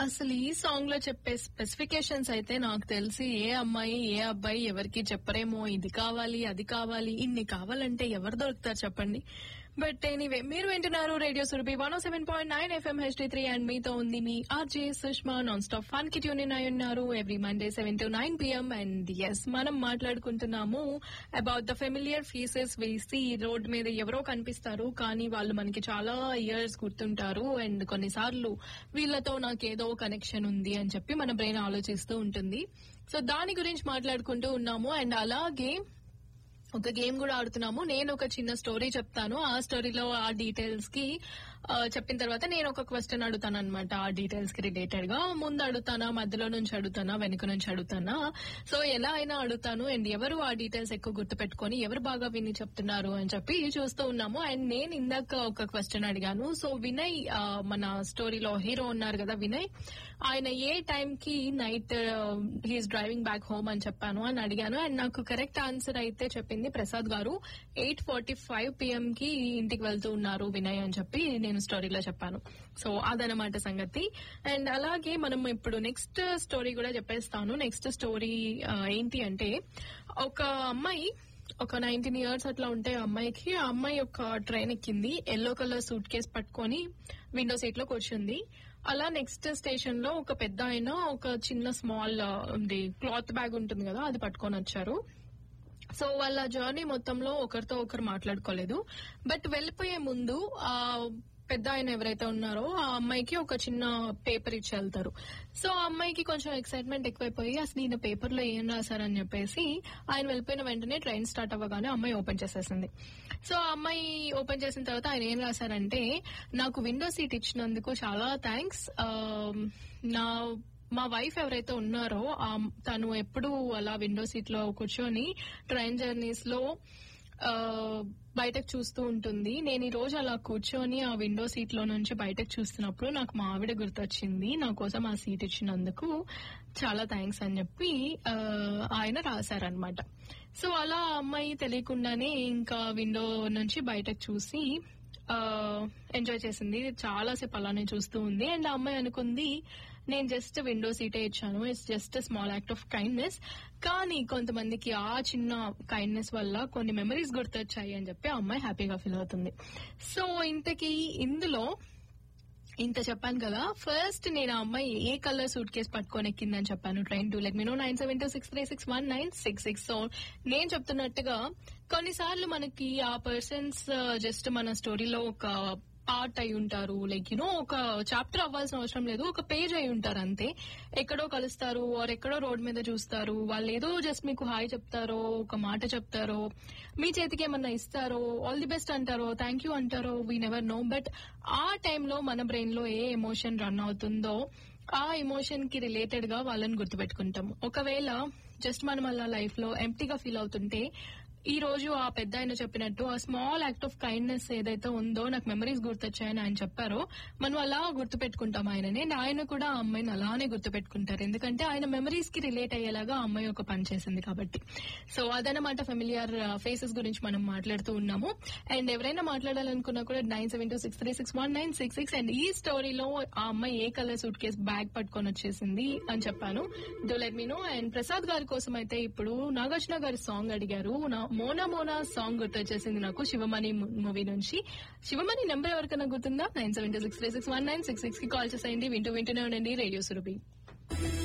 అసలు ఈ సాంగ్ లో చెప్పే స్పెసిఫికేషన్స్ అయితే నాకు తెలిసి ఏ అమ్మాయి ఏ అబ్బాయి ఎవరికి చెప్పరేమో ఇది కావాలి అది కావాలి ఇన్ని కావాలంటే ఎవరు దొరుకుతారు చెప్పండి బట్ ఎనీవే మీరు వింటున్నారు radio Surabhi one seven point nine FM HD three and మీతో ఉంది మీ RJ Sushma non stop fun కి ట్యూన్ ఇన్ అయి ఉన్నారు every Monday seven to nine PM and as మనం మాట్లాడుకుంటున్నాము అబౌట్ ద ఫెమిలియర్ ఫేసెస్ వేసి రోడ్ మీద ఎవరో కనిపిస్తారు కానీ వాళ్ళు మనకి చాలా ఇయర్స్ గుర్తుంటారు అండ్ కొన్నిసార్లు వీళ్ళతో నాకేదో కనెక్షన్ ఉంది అని చెప్పి మన బ్రెయిన్ ఆలోచిస్తూ ఉంటుంది సో దాని గురించి మాట్లాడుకుంటూ ఉన్నాము అండ్ అలాగే ఒక గేమ్ కూడా ఆడుతున్నాము నేను ఒక చిన్న స్టోరీ చెప్తాను ఆ స్టోరీలో ఆ డీటెయిల్స్ కి ఆ, చెప్పిన తర్వాత నేను ఒక క్వశ్చన్ అడుగుతాను అనమాట ఆ డీటెయిల్స్ కి రిలేటెడ్ గా ముందు అడుగుతానా మధ్యలో నుంచి అడుగుతానా వెనుక నుంచి అడుగుతానా సో ఎలా అయినా అడుగుతాను అండ్ ఎవరు ఆ డీటెయిల్స్ ఎక్కువ గుర్తుపెట్టుకొని ఎవరు బాగా విని చెప్తున్నారు అని చెప్పి చూస్తూ ఉన్నాము అండ్ నేను ఇందాక ఒక క్వశ్చన్ అడిగాను సో వినయ్ ఆ, మన స్టోరీలో హీరో ఉన్నారు కదా వినయ్ ఆయన ఏ టైం కి night he is driving back home అని చెప్పాను అని అడిగాను అండ్ నాకు కరెక్ట్ ఆన్సర్ అయితే చెప్పింది ప్రసాద్ గారు ఎయిట్ ఫార్టీ ఫైవ్ పిఎం కి ఇంటికి వెళ్తూ ఉన్నారు వినయ్ అని చెప్పి నేను స్టోరీలో చెప్పాను సో అదనమాట సంగతి అండ్ అలాగే మనం ఇప్పుడు నెక్స్ట్ స్టోరీ కూడా చెప్పేస్తాను నెక్స్ట్ స్టోరీ ఏంటి అంటే ఒక అమ్మాయి ఒక నైన్టీన్ ఇయర్స్ అట్లా ఉంటే ఆ అమ్మాయికి ఆ అమ్మాయి ఒక ట్రైన్ ఎక్కింది ఎల్లో కలర్ సూట్ కేస్ పట్టుకొని విండో సీట్ లో కూర్చుంది అలా నెక్స్ట్ స్టేషన్ లో ఒక పెద్ద ఆయన ఒక చిన్న స్మాల్ ఉంది క్లాత్ బ్యాగ్ ఉంటుంది కదా అది పట్టుకొని వచ్చారు సో వాళ్ళ జర్నీ మొత్తంలో ఒకరితో ఒకరు మాట్లాడుకోలేదు బట్ వెళ్ళిపోయే ముందు ఆ పెద్ద ఆయన ఎవరైతే ఉన్నారో ఆ అమ్మాయికి ఒక చిన్న పేపర్ ఇచ్చి వెళ్తారు సో ఆ అమ్మాయికి కొంచెం ఎక్సైట్మెంట్ ఎక్కువైపోయి అసలు ఈయన పేపర్ లో ఏం రాశారని చెప్పేసి ఆయన వెళ్ళిపోయిన వెంటనే ట్రైన్ స్టార్ట్ అవ్వగానే అమ్మాయి ఓపెన్ చేసేసింది సో ఆ అమ్మాయి ఓపెన్ చేసిన తర్వాత ఆయన ఏం రాశారంటే నాకు విండో సీట్ ఇచ్చినందుకు చాలా థ్యాంక్స్ నా మా వైఫ్ ఎవరైతే ఉన్నారో ఆ తను ఎప్పుడు అలా విండో సీట్ లో కూర్చొని ట్రైన్ జర్నీస్ లో ఆ, బయటకు చూస్తూ ఉంటుంది నేను ఈ రోజు అలా కూర్చొని ఆ విండో సీట్ లో నుంచి బయటకు చూస్తున్నప్పుడు నాకు మా ఆవిడ గుర్తొచ్చింది నా కోసం ఆ సీట్ ఇచ్చినందుకు చాలా థ్యాంక్స్ అని చెప్పి ఆ, ఆయన రాశారనమాట సో అలా ఆ అమ్మాయి తెలియకుండానే ఇంకా విండో నుంచి బయటకు చూసి ఎంజాయ్ చేసింది చాలా సేపు అలానే చూస్తూ ఉంది అండ్ ఆ అమ్మాయి అనుకుంది నేను జస్ట్ విండో సీటే ఇచ్చాను it's just small act of kindness కానీ కొంతమందికి ఆ చిన్న కైండ్నెస్ వల్ల కొన్ని మెమరీస్ గుర్తొచ్చాయి అని చెప్పి ఆ అమ్మాయి హ్యాపీగా ఫీల్ అవుతుంది సో ఇంతకీ ఇందులో ఇంత చెప్పాను కదా ఫస్ట్ నేను ఆ అమ్మాయి ఏ కలర్ సూట్ కేసు పట్టుకొని ఎక్కిందని చెప్పాను train do let me know nine seven two six three six one nine six six so నేను చెప్తున్నట్టుగా కొన్నిసార్లు మనకి ఆ పర్సన్స్ జస్ట్ మన స్టోరీలో ఒక పార్ట్ అయి ఉంటారు లైక్ యూనో ఒక చాప్టర్ అవ్వాల్సిన అవసరం లేదు ఒక పేజ్ అయి ఉంటారు అంతే ఎక్కడో కలుస్తారు ఆర్ ఎక్కడో రోడ్ మీద చూస్తారు వాళ్ళు ఏదో జస్ట్ మీకు హాయ్ చెప్తారో ఒక మాట చెప్తారో మీ చేతికి ఏమన్నా ఇస్తారో ఆల్ ది బెస్ట్ అంటారో థ్యాంక్ యూ అంటారో వీ నెవర్ నో బట్ ఆ టైంలో మన బ్రెయిన్ లో ఏ ఎమోషన్ రన్ అవుతుందో ఆ ఎమోషన్ కి రిలేటెడ్ గా వాళ్ళని గుర్తుపెట్టుకుంటాం ఒకవేళ జస్ట్ మనం అలా లైఫ్ లో ఎంప్టీగా ఫీల్ అవుతుంటే ఈ రోజు ఆ పెద్ద ఆయన చెప్పినట్టు ఆ స్మాల్ యాక్ట్ ఆఫ్ కైండ్నెస్ ఏదైతే ఉందో నాకు మెమరీస్ గుర్తొచ్చాయని ఆయన చెప్పారో మనం అలా గుర్తుపెట్టుకుంటాం ఆయనని And ఆయన కూడా ఆ అమ్మాయిని అలానే గుర్తుపెట్టుకుంటారు ఎందుకంటే ఆయన మెమరీస్ కి రిలేట్ అయ్యేలాగా ఆ అమ్మాయి ఒక పని చేసింది కాబట్టి సో అదనమాట ఫెమిలియర్ ఫేసెస్ గురించి మనం మాట్లాడుతూ ఉన్నాము అండ్ ఎవరైనా మాట్లాడాలనుకున్నా కూడా nine seven two six three six one nine six six and ఈ స్టోరీలో ఆ అమ్మాయి ఏ కలర్ సూట్ కేసు బ్యాగ్ పట్టుకొని వచ్చేసింది అని చెప్పాను do let me know and Prasad గారి కోసం అయితే ఇప్పుడు నాగార్జున గారి సాంగ్ అడిగారు నా మోనా మోనా సాంగ్ గుర్తొచ్చేసింది నాకు శివమణి మూవీ నుంచి శివమణి నెంబర్ ఎవరికైనా గుర్తుందా nine seven two six three six one nine six six కి కాల్ చేసేయండి వింటూ వింటూనే ఉండండి రేడియో సురభి